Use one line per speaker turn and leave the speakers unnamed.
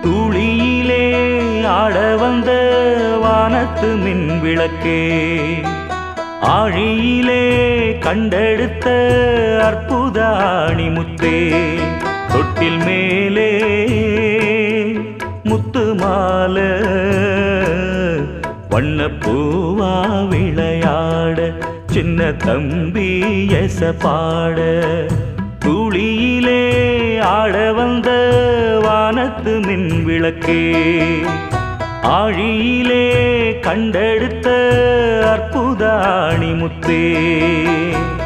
துளியிலே ஆட வந்த வானத்து மின் விளக்கே ஆழியிலே கண்டெடுத்த அற்புத அணிமுத்தே தொட்டில் மேலே முத்து மாலை வண்ணப்பூவா விளையாட சின்ன தம்பி எச பாட துளியிலே ஆட வந்த வானத்து மின் விளக்கே ஆழியிலே கண்டெடுத்த அற்புத அணிமுத்தே